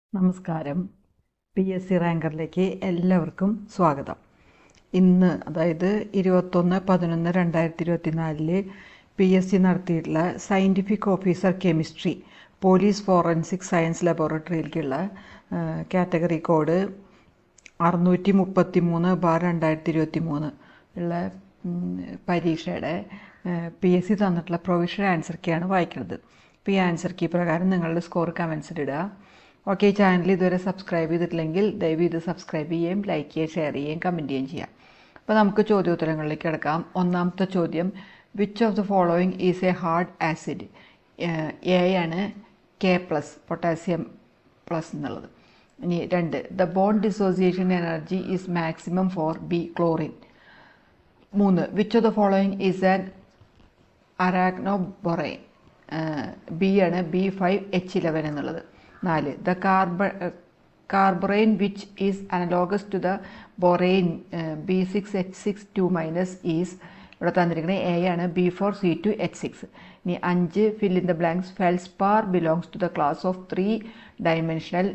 നമസ്കാരം P S C റാങ്കറിലേക്ക് എല്ലാവർക്കും സ്വാഗതം ഇന്ന് അതായത് ഇരുപത്തൊന്ന് പതിനൊന്ന് രണ്ടായിരത്തി ഇരുപത്തി നാലില് പി എസ് സി നടത്തിയിട്ടുള്ള scientific officer chemistry police forensic science ലബോറട്ടറിയിലേക്കുള്ള കാറ്റഗറി കോഡ് അറുന്നൂറ്റി മുപ്പത്തി മൂന്ന് ബാർ രണ്ടായിരത്തി ഇരുപത്തി മൂന്ന് ഉള്ള ഉം, പരീക്ഷയുടെ പി എസ് സി തന്നിട്ടുള്ള പ്രൊവിഷണൽ ആൻസർ കീയാണ് വായിക്കുന്നത് അപ്പോൾ ഈ ആൻസർ കീ പ്രകാരം നിങ്ങളുടെ സ്കോർ കമൻസിൽ ഇടുക ഓക്കെ ഈ ചാനൽ ഇതുവരെ സബ്സ്ക്രൈബ് ചെയ്തിട്ടില്ലെങ്കിൽ ദയവ് ഇത് സബ്സ്ക്രൈബ് ചെയ്യുകയും ലൈക്ക് ചെയ്യുകയും ഷെയർ ചെയ്യുകയും കമൻറ്റ് ചെയ്യുകയും ചെയ്യാം അപ്പോൾ നമുക്ക് ചോദ്യോത്തരങ്ങളിലേക്ക് കിടക്കാം ഒന്നാമത്തെ ചോദ്യം which of the following is a hard acid A ആണ് കെ പ്ലസ് പൊട്ടാസ്യം പ്ലസ് എന്നുള്ളത് ഇനി രണ്ട് the bond dissociation energy is maximum for B chlorine മൂന്ന് which of the following is an arachnoborane B ആണ് ബി ഫൈവ് എച്ച് ഇലവൻ എന്നുള്ളത് നാല് the carb carborane which is analogous to the borane B six H six two minus is ഇവിടെ തന്നിരിക്കുന്നത് A ആണ് B four C two H six ഇനി അഞ്ച് fill in the blanks feldspar belongs to the class of three dimensional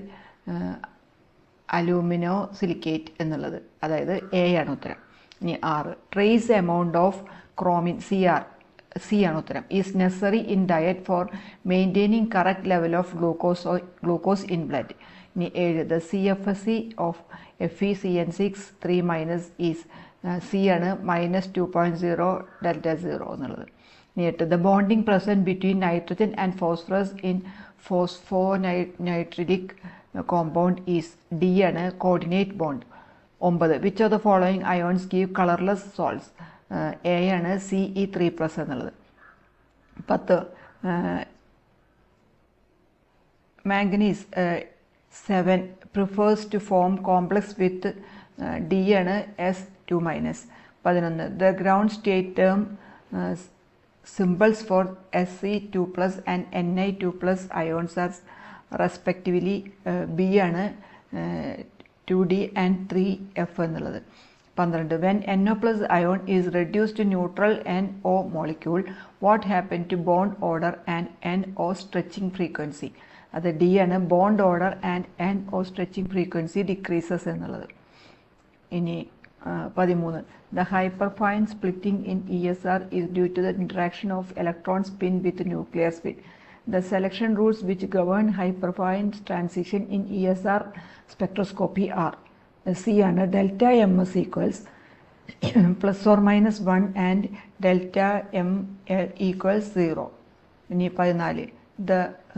aluminosilicate എന്നുള്ളത് അതായത് A ആണ് ഉത്തരം ഇനി ആറ് trace amount of chromium C R C ആണ് ഉത്തരം is necessary in diet for maintaining correct level of glucose glucose in blood ഇനി ഏഴ് the C F S C of F E C N six three minus is C ആണ് minus two point zero delta zero എന്നുള്ളത് ഇനി എട്ട് the bonding present between nitrogen and phosphorus in phosphonitrilic compound is D ആണ് coordinate bond ഒമ്പത് which of the following ions give colourless sols A ആണ് C E three plus എന്നുള്ളത് പത്ത് manganese seven prefers to form complex with D ആണ് S two minus പതിനൊന്ന് the ground state term symbols for S C two plus and N I two plus ions are respectively B ആണ് to D and three F എന്നുള്ളത് പന്ത്രണ്ട് when N O plus ion is reduce to neutral N O molecule what happen to bond order and N O stretching frequency അത് D ആണ് bond order and N O stretching frequency decreases എന്നുള്ളത് ഇനി പതിമൂന്ന് the hyperfine splitting in E S R is due to the interaction of electron spin with nuclear spin the selection rules which govern hyperfine transition in E S R spectroscopy are C ആണ് delta M S equals plus or minus one and delta M equals zero ഇനി പതിനാല് the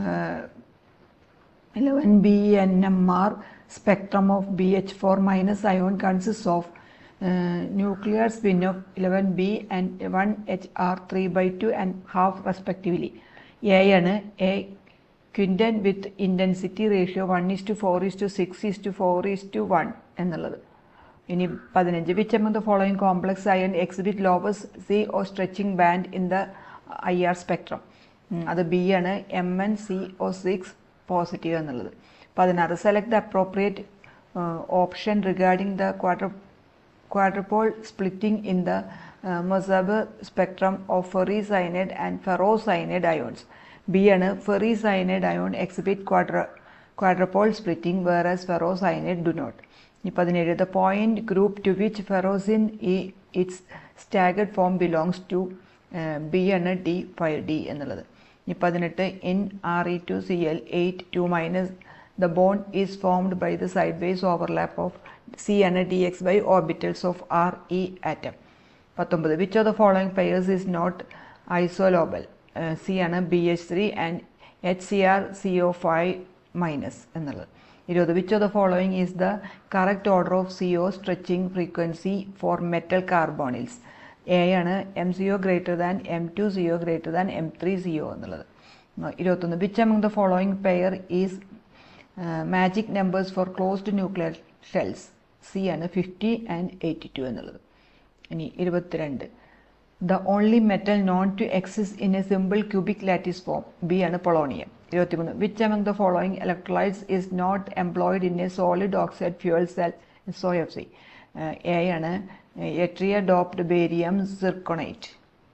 eleven B N M R spectrum of BH4 minus ion consists of uh, nuclear spin of 11B and 1HR 3 by 2 and half respectively. A ആണ് A quintet with intensity ratio one is to four is to six is to four is to one എന്നുള്ളത് ഇനി പതിനഞ്ച് which among the following complex ion exhibit lowest C O stretching band in the I R spectrum അത് B ആണ് M N C O six positive എന്നുള്ളത് പതിനാറ് select the appropriate option regarding the quadra quadrupole splitting in the Mossbauer spectrum of ferricyanide and ferro cyanide ions B ആണ് ferricyanide ion exhibit quadra quadrupole splitting whereas ferrocyanide do not ഇനി പതിനേഴ് the point group to which ferrocene in its staggered form belongs to B ആണ് D five D എന്നുള്ളത് ഇനി പതിനെട്ട് in R E two C L eight two minus the bond is formed by the sideways overlap of C and dx by orbitals of R E atom. പത്തൊമ്പത് which of the following pairs is not isolobal C ആണ് B H three and H C R C O five minus എന്നുള്ളത് ഇരുപത് which of the following is the correct order of C O stretching frequency for metal carbonyls A ആണ് M C O greater than M two C O greater than M three C O എന്നുള്ളത് ഇരുപത്തൊന്ന് which among the following pair is magic numbers four closed nuclear shells C ആണ് fifty and eighty two എന്നുള്ളത് ഇനി ഇരുപത്തിരണ്ട് the only metal known to exists in a simple cubic lattice form B ആണ് polonium ഇരുപത്തിമൂന്ന് which among the following electrolytes is not employed in a solid oxide fuel cell SOFC A ആണ് yttria doped barium zirconate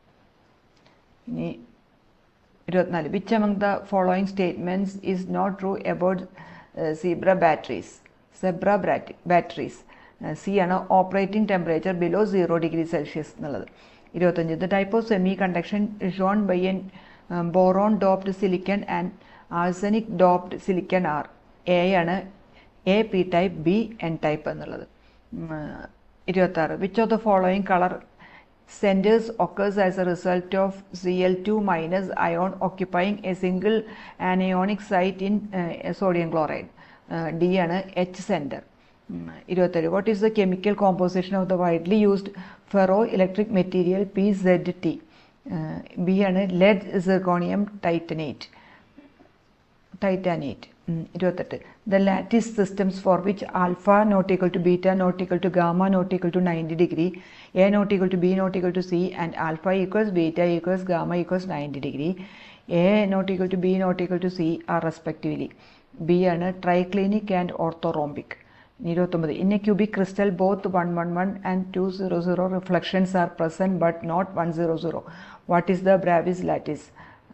ഇനി ഇരുപത്തിനാല് which among the following statements is not true about zebra batteries zebra batteries C ആണ് operating temperature below zero degree Celsius എന്നുള്ളത് ഇരുപത്തഞ്ച് the type of semiconduction shown by in boron doped silicon and arsenic doped silicon are A ആണ് A P type B N type എന്നുള്ളത് ഇരുപത്താറ് which of the following colour centers occurs as a result of Cl2 minus ion occupying a single anionic site in uh, sodium chloride. Uh, D ആണ് H centre ഇരുപത്തേഴ് what is the chemical composition of the widely used ferroelectric material P Z T B ആണ് lead zirconium titanate titanate ഇരുപത്തെട്ട് the lattice systems for which alpha not equal to beta not equal to gamma not equal to ninety degree A not equal to B not equal to C and alpha equals beta equals gamma equals ninety degree A not equal to B not equal to C are respectively B ആണ് triclinic and orthorhombic ഇരുപത്തൊമ്പത് in a cubic crystal both one one one and two zero zero reflections are present but not one zero zero what is the Bravais lattice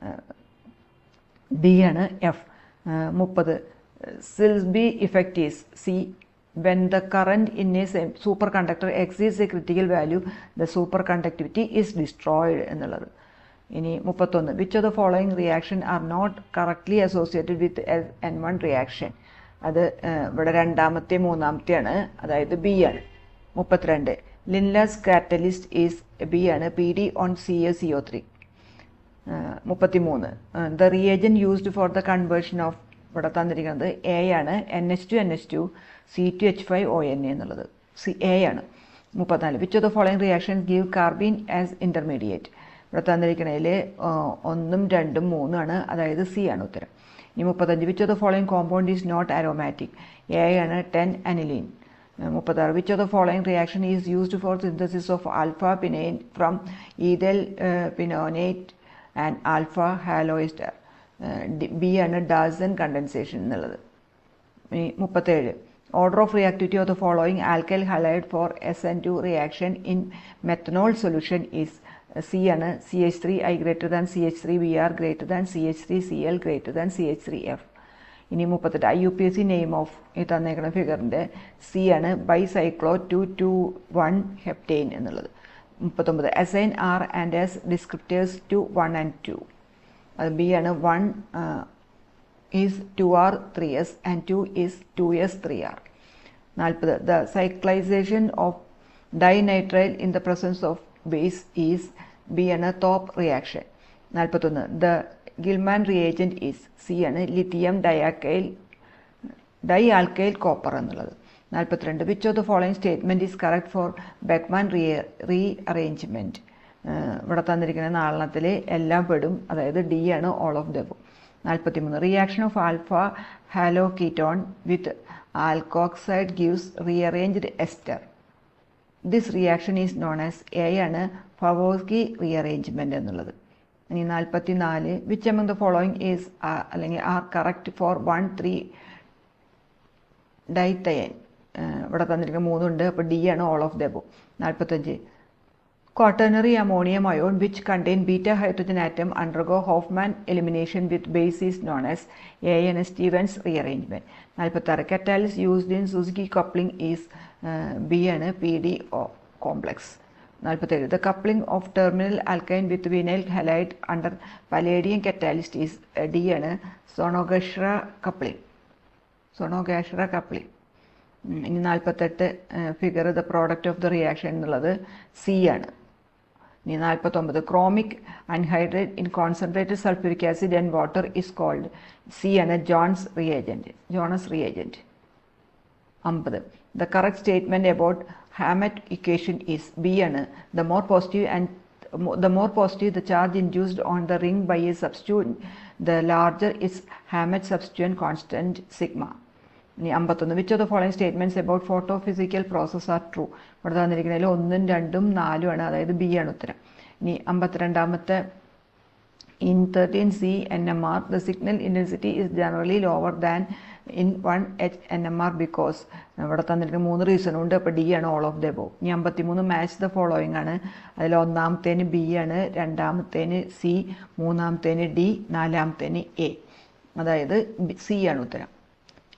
D ആണ് F മുപ്പത് Silsbee effect is C when the current in a superconductor exceeds a critical value the superconductivity is destroyed എന്നുള്ളത് ഇനി മുപ്പത്തൊന്ന് which of the following reaction R not correctly associated with N one reaction അത് ഇവിടെ രണ്ടാമത്തെ മൂന്നാമത്തെയാണ് അതായത് B ആണ് മുപ്പത്തിരണ്ട് ലിൻലാസ് കാറ്റലിസ്റ്റ് ഈസ് ബി ആണ് P D on C A C O three മുപ്പത്തിമൂന്ന് the reagent used for the conversion of ഇവിടെ തന്നിരിക്കുന്നത് എ ആണ് N H two N H two C two H five O N A എന്നുള്ളത് C A ആണ് മുപ്പത്തിനാല് which of the following reaction give carbene as intermediate ഇവിടെ തന്നിരിക്കുന്നതിൽ ഒന്നും രണ്ടും മൂന്നാണ് അതായത് സി ആണ് ഉത്തരം ഇനി മുപ്പത്തഞ്ച് which of the following compound is not aromatic A ആണ് ടെൻ അനിലീൻ മുപ്പത്താറ് which of the following reaction is used for synthesis of alpha pinene from ethyl pinonate and alpha haloester B ആണ് Darzens condensation എന്നുള്ളത് മുപ്പത്തേഴ് order of reactivity of the following alkyl halide for S N two reaction in methanol solution is C ആണ് C H three I greater than C H three V R greater than C H three C L greater than C H three F ഇനി മുപ്പത്തെട്ട് I U P S C name of ഈ തന്നേക്കുന്ന ഫിഗറിൻ്റെ C ആണ് bicyclo two two one heptane എന്നുള്ളത് മുപ്പത്തൊമ്പത് assign R and S descriptors to one and two അത് B ആണ് one is two R three S and two is two S three R നാൽപ്പത് the cyclisation of dinitrile in the presence of base is B ആണ് Thorpe reaction നാൽപ്പത്തൊന്ന് the Gilman reagent is C ആണ് lithium dialkyl di alkyl copper എന്നുള്ളത് നാൽപ്പത്തിരണ്ട് which of the following statement is correct for Beckmann re rearrangement ഇവിടെ തന്നിരിക്കുന്ന നാലെണ്ണത്തിൽ എല്ലാം പെടും അതായത് ഡി ആണ് ഓൾ ഓഫ് ദ നാൽപ്പത്തിമൂന്ന് reaction of alpha halo ketone with alkoxide gives rearranged ester this reaction is known as A ആണ് Favorskii rearrangement എന്നുള്ളത് ഇനി നാൽപ്പത്തി നാല് which among the following is അല്ലെങ്കിൽ are correct for one three dithiane ഇവിടെ തന്നിരിക്കുന്ന മൂന്നുണ്ട് അപ്പോൾ ഡി ആണ് ഓൾ ഓഫ് ദ എബോ നാൽപ്പത്തഞ്ച് quaternary ammonium ion which contain beta hydrogen atom undergo Hofmann elimination with base is known as AN Stevens rearrangement. നാൽപ്പത്താറ് catalyst used in Suzuki coupling is uh, B ആണ് P D complex നാൽപ്പത്തേഴ് the coupling of terminal alkyne with vinyl halide under palladium catalyst is D ആണ് Sonogashira coupling Sonogashira coupling ഇനി നാൽപ്പത്തെട്ട് figure the product of the reaction എന്നുള്ളത് C ആണ് ഇനി നാൽപ്പത്തൊമ്പത് chromic anhydride in concentrated sulphuric acid and water is called C ആണ് Jones reagent Jones reagent അമ്പത് the correct statement about Hammett equation is B ആണ് the more positive and the more positive the charge induced on the ring by a substituent, the larger its Hammett substituent constant sigma. ഇനി അമ്പത്തൊന്ന് which of the following statements about photophysical process are true ഇവിടെ തന്നിരിക്കുന്നതിൽ ഒന്നും രണ്ടും നാലും ആണ് അതായത് B ആണ് ഉത്തരം ഇനി അമ്പത്തിരണ്ടാമത്തെ in thirteen C N M R the signal intensity is generally lower than in one H N M R because ഇവിടെ തന്നിരിക്കുന്ന മൂന്ന് റീസൺ ഉണ്ട് അപ്പോൾ ഡി ആണ് ഓൾ ഓഫ് ദ ബോ ഇനി അമ്പത്തിമൂന്ന് മാച്ച് ദ ഫോളോയിങ് ആണ് അതിൽ ഒന്നാമത്തേന് ബി ആണ് രണ്ടാമത്തേന് സി മൂന്നാമത്തേന് ഡി നാലാമത്തേന് എ അതായത് സി ആണ് ഉത്തരം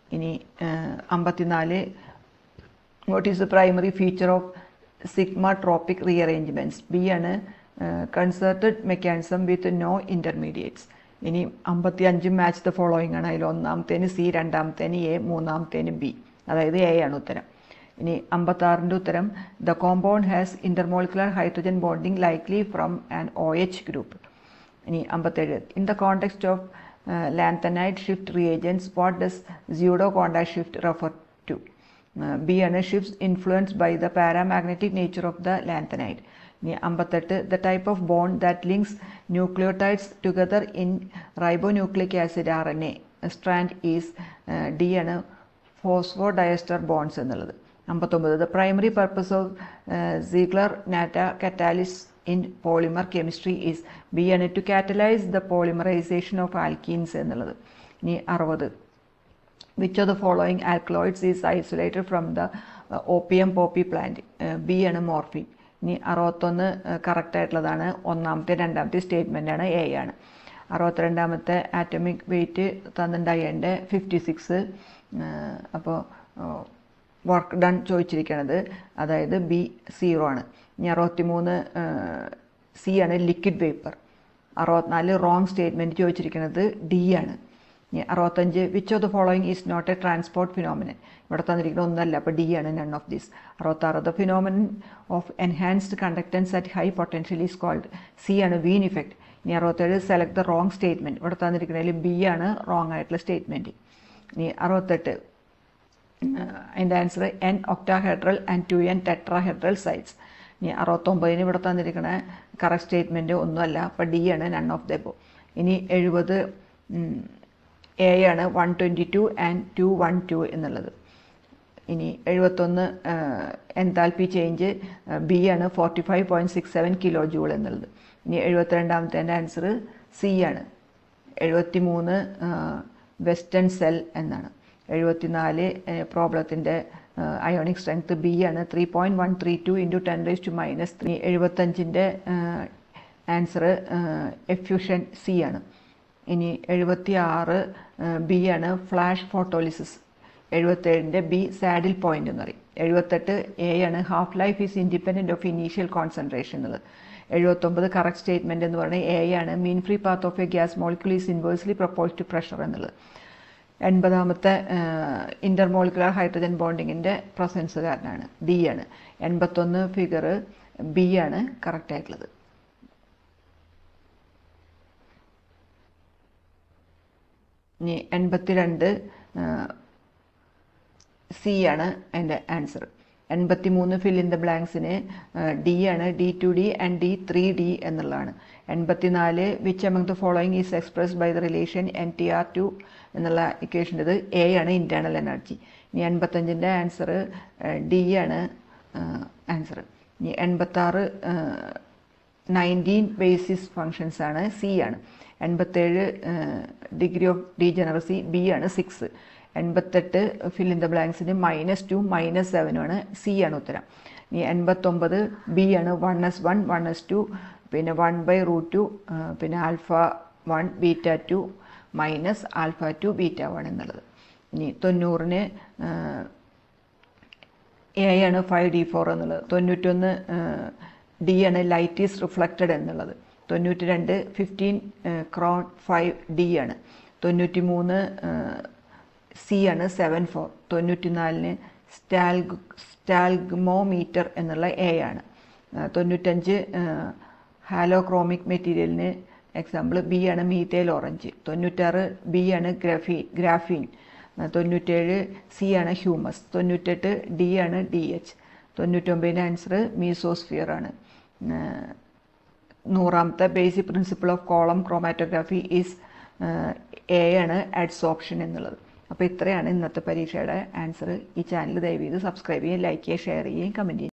ഇനി അമ്പത്തിനാല് what is the primary feature of sigmatropic rearrangements B ആണ് concerted mechanism with no intermediates ഇനി അമ്പത്തി അഞ്ചും മാച്ച് ദ ഫോളോയിങ് ആണ് അതിൽ ഒന്നാമത്തേന് സി രണ്ടാമത്തേന് എ മൂന്നാമത്തേന് ബി അതായത് എ ആണ് ഉത്തരം ഇനി അമ്പത്താറിൻ്റെ ഉത്തരം the compound has intermolecular hydrogen bonding likely from an O H group ഇനി അമ്പത്തേഴ് in the context of lanthanide shift reagents what does pseudo contact shift refer to B ആണ് shifts influenced by the paramagnetic nature of the lanthanide ഇനി അമ്പത്തെട്ട് the type of bond that links nucleotides together in ribonucleic acid R N A strand is D ആണ് phosphodiester bonds എന്നുള്ളത് അമ്പത്തൊമ്പത് the primary purpose of Ziegler Natta catalysis in polymer chemistry is B ആണ് to catalyse the polymerisation of alkenes എന്നുള്ളത് ഇനി അറുപത് which of the following alkaloids is isolated from the opium poppy plant B ആണ് morphine ഇനി അറുപത്തൊന്ന് correct ആയിട്ടുള്ളതാണ് ഒന്നാമത്തെ രണ്ടാമത്തെ സ്റ്റേറ്റ്മെൻ്റാണ് എ ആണ് അറുപത്തിരണ്ടാമത്തെ ആറ്റമിക് വെയിറ്റ് തന്നിട്ടുണ്ടായതിൻ്റെ ഫിഫ്റ്റി സിക്സ് അപ്പോൾ വർക്ക് ഡൺ ചോദിച്ചിരിക്കുന്നത് അതായത് ബി സീറോ ആണ് ഇനി അറുപത്തി മൂന്ന് സി ആണ് ലിക്വിഡ് വേപ്പർ അറുപത്തിനാല് റോങ് സ്റ്റേറ്റ്മെൻറ്റ് ചോദിച്ചിരിക്കുന്നത് ഡി ആണ് ഇനി അറുപത്തഞ്ച് which of the following is not a transport phenomenon ഇവിടെ തന്നിരിക്കുന്ന ഒന്നല്ല അപ്പോൾ ഡി ആണ് നൺ ഓഫ് ദിസ് അറുപത്താറ് the phenomenon of enhanced conductance at high potential is called C ആണ് വീൻ ഇഫക്റ്റ് ഇനി അറുപത്തേഴ് സെലക്ട് ദ റോങ് സ്റ്റേറ്റ്മെൻറ്റ് ഇവിടെ തന്നിരിക്കുന്നതിൽ ബി ആണ് റോങ് ആയിട്ടുള്ള സ്റ്റേറ്റ്മെൻറ്റ് ഇനി അറുപത്തെട്ട് അതിൻ്റെ answer N octahedral and two N tetrahedral sites ഇനി അറുപത്തൊമ്പതിന് ഇവിടെ തന്നിരിക്കുന്ന കറക്റ്റ് സ്റ്റേറ്റ്മെൻറ്റ് ഒന്നുമല്ല അപ്പോൾ ഡി ആണ് നൺ ഓഫ് ദ ബോ ഇനി എഴുപത് എ ആണ് one twenty two and two one two എന്നുള്ളത് ഇനി എഴുപത്തൊന്ന് എൻതാൽപി ചേഞ്ച് ബി ആണ് forty five point six seven kilojoule എന്നുള്ളത് ഇനി എഴുപത്തിരണ്ടാമത്തെ ആൻസർ സി ആണ് എഴുപത്തി മൂന്ന് വെസ്റ്റേൺ സെൽ എന്നാണ് എഴുപത്തിനാല് പ്രോബ്ലത്തിൻ്റെ അയോണിക് സ്ട്രെങ്ത് ബി ആണ് three point one three two into ten raise to minus three എഴുപത്തഞ്ചിൻ്റെ ആൻസർ എഫ്യൂഷൻ സി ആണ് ഇനി എഴുപത്തി ആറ് ബി ആണ് ഫ്ലാഷ് ഫോട്ടോലിസിസ് എഴുപത്തേഴിൻ്റെ ബി സാഡിൽ പോയിന്റ് എന്ന് പറയും എഴുപത്തെട്ട് എ ആണ് half life is independent of initial concentration എന്നുള്ളത് എഴുപത്തൊമ്പത് കറക്റ്റ് സ്റ്റേറ്റ്മെൻറ്റ് എന്ന് പറയുന്നത് എ ആണ് mean free path of a gas molecule is inversely proportional to pressure എന്നുള്ളത് എൺപതാമത്തെ ഇൻ്റർമോളിക്കുലർ ഹൈഡ്രജൻ ബോണ്ടിങ്ങിൻ്റെ പ്രസൻസ് കാരനാണ് ഡി ആണ് എൺപത്തൊന്ന് ഫിഗർ ബി ആണ് കറക്റ്റ് ആയിട്ടുള്ളത് ഇനി എൺപത്തിരണ്ട് സി ആണ് അതിൻ്റെ ആൻസർ എൺപത്തി മൂന്ന് ഫിൽ ഇൻ ദ ബ്ലാങ്ക്സിന് ഡി ആണ് D two D and D three D എന്നുള്ളതാണ് എൺപത്തിനാല് which among the following is express by the relation N T R two എന്നുള്ള ഇക്വേഷൻ്റെത് എ ആണ് ഇൻറ്റേർണൽ എനർജി ഇനി എൺപത്തഞ്ചിൻ്റെ ആൻസർ ഡി ആണ് ആൻസർ ഇനി എൺപത്താറ് നയൻറ്റീൻ ബേസിസ് ഫങ്ഷൻസ് ആണ് സി ആണ് എൺപത്തേഴ് ഡിഗ്രി ഓഫ് ഡീജനറസി ബി ആണ് സിക്സ് എൺപത്തെട്ട് ഫിൽ ഇൻ ദ ബ്ലാങ്ക്സിന് മൈനസ് ടു മൈനസ് സെവനുമാണ് സി ആണ് ഉത്തരം ഇനി എൺപത്തൊമ്പത് ബി ആണ് one S one one S two പിന്നെ വൺ ബൈ റൂട്ട് ടു പിന്നെ alpha one beta two minus alpha two beta one എന്നുള്ളത് ഇനി തൊണ്ണൂറിന് എ ആണ് ഫൈവ് ഡി ഫോർ എന്നുള്ളത് തൊണ്ണൂറ്റൊന്ന് ഡി ആണ് ലൈറ്റ് ഈസ് റിഫ്ലക്റ്റഡ് എന്നുള്ളത് തൊണ്ണൂറ്റി രണ്ട് ഫിഫ്റ്റീൻ ക്രോൺ ഫൈവ് ഡി ആണ് തൊണ്ണൂറ്റി മൂന്ന് സി ആണ് സെവൻ ഫോർ തൊണ്ണൂറ്റി നാലിന് സ്റ്റാൽഗ് സ്റ്റാൽഗ്മോമീറ്റർ എന്നുള്ള എ ആണ് തൊണ്ണൂറ്റഞ്ച് ഹാലോക്രോമിക് മെറ്റീരിയലിന് എക്സാമ്പിൾ ബി ആണ് മീത്തേൽ ഓറഞ്ച് തൊണ്ണൂറ്റാറ് ബി ആണ് ഗ്രഫി ഗ്രാഫീൻ തൊണ്ണൂറ്റേഴ് സി ആണ് ഹ്യൂമസ് തൊണ്ണൂറ്റെട്ട് ഡി ആണ് ഡി എച്ച് തൊണ്ണൂറ്റൊമ്പതിൻ്റെ ആൻസർ മീസോസ്ഫിയർ ആണ് നൂറാമത്തെ basic principle of column chromatography is A ആണ് അഡ്സോപ്ഷൻ എന്നുള്ളത് അപ്പോൾ ഇത്രയാണ് ഇന്നത്തെ പരീക്ഷയുടെ ആൻസർ ഈ ചാനൽ ദയവ് ചെയ്ത് സബ്സ്ക്രൈബ് ചെയ്യുകയും ലൈക്ക് ചെയ്യുകയും ഷെയർ ചെയ്യുകയും കമൻറ്റ് ചെയ്യുകയും